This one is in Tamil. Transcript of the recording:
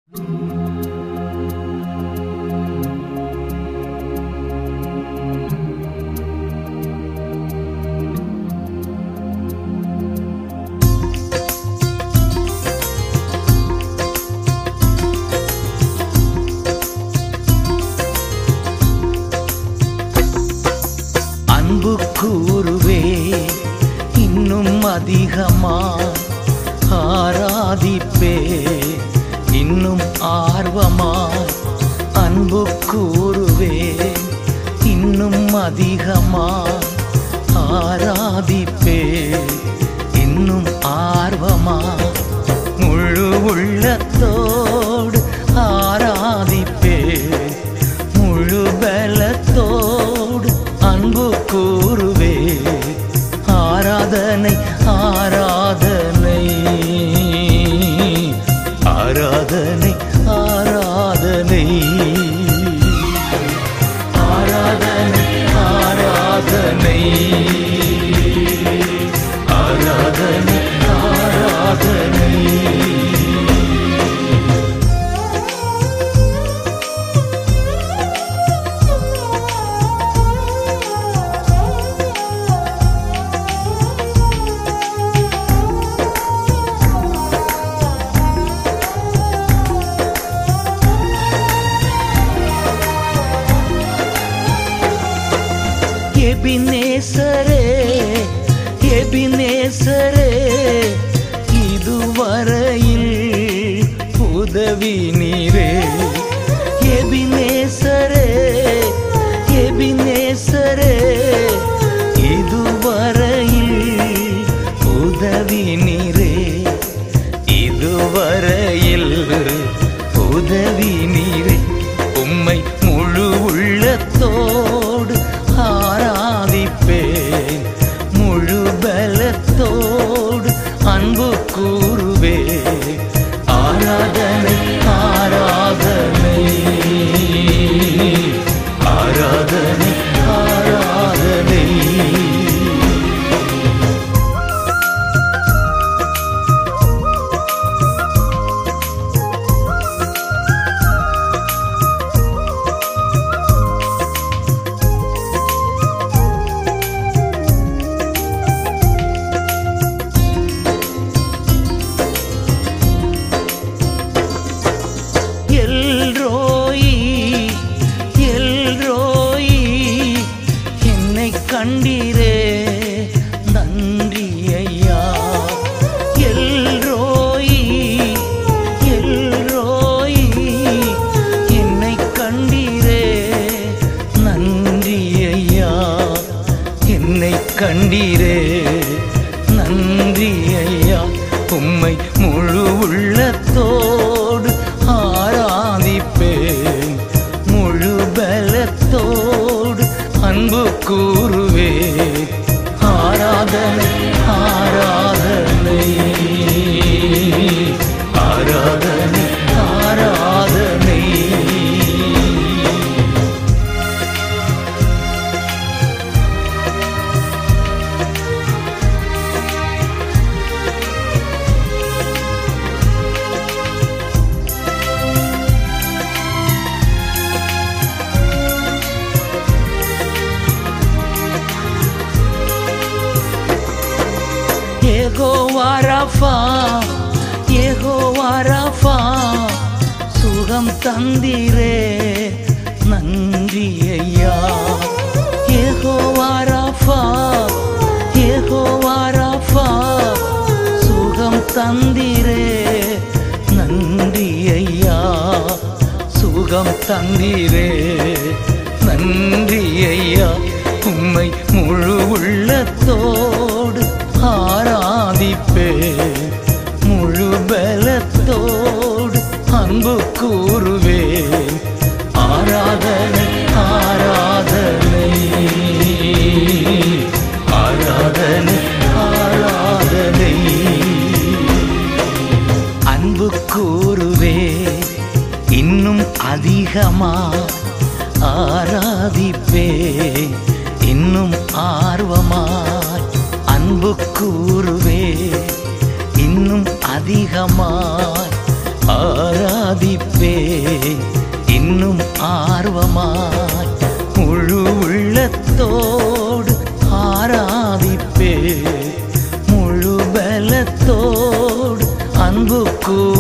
அன்பு கூறுவே இன்னும் அதிகமா ஆராதிப்பே இன்னும் ஆர்வமா அன்பு கூறுவே இன்னும் அதிகமா ஆராதிப்பே இன்னும் ஆர்வமா முழு உள்ளத்தோடு ஆராதிப்பே முழு பலத்தோடு அன்பு கூறுவே ஆராதனை ஆராதனை ஆராதனை ஆராதனை ஆராதனை ஆராதனை ஆராதனை ஆராதனை எபினேசரே எபினேசரே இதுவரையில் உதவி நீரே எபினேசரே எபினேசரே இதுவரையில் உதவி நீரே இதுவரையில் உதவி நீரே உம்மை முழு உள்ளத்தோடு ஆராதிப்பேன் முழு பலத்தோடு அன்பு கூறுவே ஆராதனை ஆராதனை ஆராதனை ஆராதனை எல்ரோயி எல்ரோயி என்னை கண்டீரே நன்றி ஐயா எல்ரோயி எல்ரோயி என்னை கண்டீரே நன்றி ஐயா என்னை கண்டீரே நன்றி ஐயா உம்மை முழு உள்ளத்தோடு ஆராதிப்பேன் முழு பலத்தோடு அன்பு கூறுவே ஆராதனை ஆராதனை ஆராதனை ஆராதனை ஏகோவா ரஃபா ஏகோவா ரஃபா சுகம் தந்திரே நன்றி ஐயா ஏகோவா ரஃபா ஏகோவா ரஃபா சுகம் தந்திரே நன்றி ஐயா சுகம் தந்தீரே நன்றி ஐயா உம்மை முழு உள்ளத்தோடு ஆராதிப்பே முழு பலத்தோடு அன்பு கூறுவே ஆராதனை ஆராதனை ஆராதனை ஆராதனை அன்பு கூறுவே இன்னும் அதிகமா ஆராதிப்பே இன்னும் ஆர்வமாய் அன்பு கூறுவே இன்னும் அதிகமாய் ஆராதி ஆராதிப்பே இன்னும் ஆர்வமாய் முழு உள்ளத்தோடு ஆராதிப்பே முழு பலத்தோடு அன்பு கூறுவே